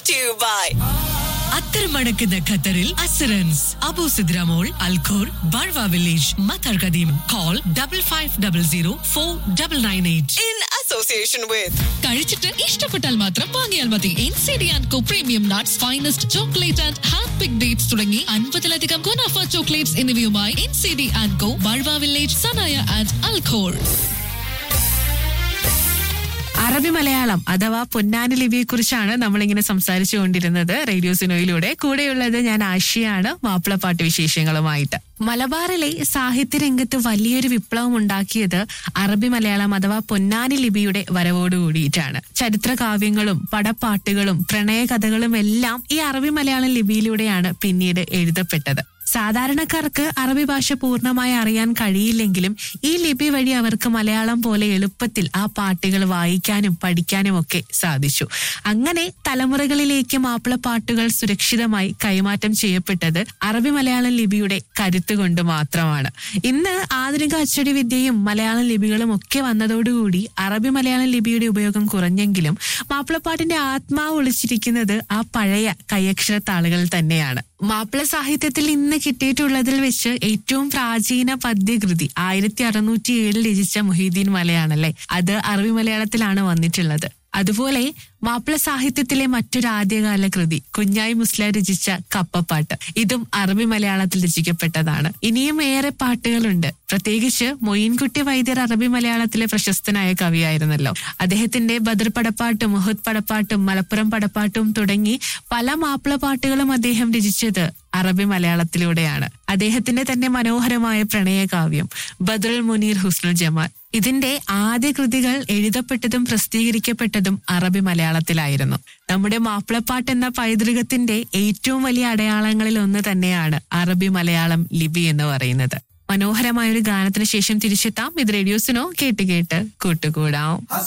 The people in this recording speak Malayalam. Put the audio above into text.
brought to you by അത്തരമടക്കുന്ന ഖത്തറിൽ അസറൻസ് Abu Sidra mall Al Khor Barwa village Matar Qadeem call double five double zero four double nine eight in association with കഴിച്ചിട്ട് ഇഷ്ടപ്പെട്ടാൽ മാത്രം വാങ്ങിയാൽ മതി N C D and Co premium nuts finest chocolate and hand pick dates തുടങ്ങി അൻപതിലധികം ഗുണാഫ ചോക്ലേറ്റ്സ് എന്നിവയുമായി N C D and Co Barwa village Sanaya and Al Khor അറബി മലയാളം അഥവാ പൊന്നാനി ലിപിയെ കുറിച്ചാണ് നമ്മളിങ്ങനെ സംസാരിച്ചു കൊണ്ടിരുന്നത് റേഡിയോ സിനോയിലൂടെ കൂടെയുള്ളത് ഞാൻ ആഷിയാണ് മാപ്പിളപ്പാട്ട് വിശേഷങ്ങളുമായിട്ട് മലബാറിലെ സാഹിത്യ രംഗത്ത് വലിയൊരു വിപ്ലവം ഉണ്ടാക്കിയത് അറബി മലയാളം അഥവാ പൊന്നാനി ലിപിയുടെ വരവോട് കൂടിയിട്ടാണ് ചരിത്ര കാവ്യങ്ങളും പടപ്പാട്ടുകളും പ്രണയകഥകളും എല്ലാം ഈ അറബി മലയാളം ലിപിയിലൂടെയാണ് പിന്നീട് എഴുതപ്പെട്ടത് സാധാരണക്കാർക്ക് അറബി ഭാഷ പൂർണ്ണമായി അറിയാൻ കഴിയില്ലെങ്കിലും ഈ ലിപി വഴി അവർക്ക് മലയാളം പോലെ എളുപ്പത്തിൽ ആ പാട്ടുകൾ വായിക്കാനും പഠിക്കാനും ഒക്കെ സാധിച്ചു അങ്ങനെ തലമുറകളിലേക്ക് മാപ്പിളപ്പാട്ടുകൾ സുരക്ഷിതമായി കൈമാറ്റം ചെയ്യപ്പെട്ടത് അറബി മലയാളം ലിപിയുടെ കരുത്ത് കൊണ്ട് മാത്രമാണ് ഇന്ന് ആധുനിക അച്ചടി വിദ്യയും മലയാളം ലിപികളും ഒക്കെ വന്നതോടുകൂടി അറബി മലയാളം ലിപിയുടെ ഉപയോഗം കുറഞ്ഞെങ്കിലും മാപ്പിളപ്പാട്ടിന്റെ ആത്മാവ് ഒളിച്ചിരിക്കുന്നത് ആ പഴയ കൈയക്ഷര താളുകൾ തന്നെയാണ് മാപ്പിള സാഹിത്യത്തിൽ ഇന്ന് കിട്ടിയിട്ടുള്ളതിൽ വെച്ച് ഏറ്റവും പ്രാചീന പദ്യകൃതി ആയിരത്തി അറുന്നൂറ്റി ഏഴിൽ രചിച്ച മുഹീദ്ദീൻ മലയാണല്ലേ അത് അറബി മലയാളത്തിലാണ് വന്നിട്ടുള്ളത് അതുപോലെ മാപ്പിള സാഹിത്യത്തിലെ മറ്റൊരു ആദ്യകാല കൃതി കുഞ്ഞായി മുസ്ലിം രചിച്ച കപ്പപ്പാട്ട് ഇതും അറബി മലയാളത്തിൽ രചിക്കപ്പെട്ടതാണ് ഇനിയും ഏറെ പാട്ടുകളുണ്ട് പ്രത്യേകിച്ച് മൊയിൻകുട്ടി വൈദ്യർ അറബി മലയാളത്തിലെ പ്രശസ്തനായ കവിയായിരുന്നല്ലോ അദ്ദേഹത്തിന്റെ ബദർ പടപ്പാട്ടും മുഹദ് പടപ്പാട്ടും മലപ്പുറം പടപ്പാട്ടും തുടങ്ങി പല മാപ്പിള പാട്ടുകളും അദ്ദേഹം രചിച്ചത് അറബി മലയാളത്തിലൂടെയാണ് അദ്ദേഹത്തിന്റെ തന്നെ മനോഹരമായ പ്രണയകാവ്യം ബദറുൽ മുനീർ ഹുസ്നുൽ ജമാൽ ഇതിന്റെ ആദ്യ കൃതികൾ എഴുതപ്പെട്ടതും പ്രസിദ്ധീകരിക്കപ്പെട്ടതും അറബി മലയാളത്തിലായിരുന്നു നമ്മുടെ മാപ്പിളപ്പാട്ട് എന്ന പൈതൃകത്തിന്റെ ഏറ്റവും വലിയ അടയാളങ്ങളിൽ ഒന്ന് തന്നെയാണ് അറബി മലയാളം ലിപി എന്ന് പറയുന്നത് മനോഹരമായ ഒരു ഗാനത്തിന് ശേഷം തിരിച്ചെത്താം ഇത് റേഡിയോസിനോ കേട്ട് കേട്ട് കൂട്ടുകൂടാം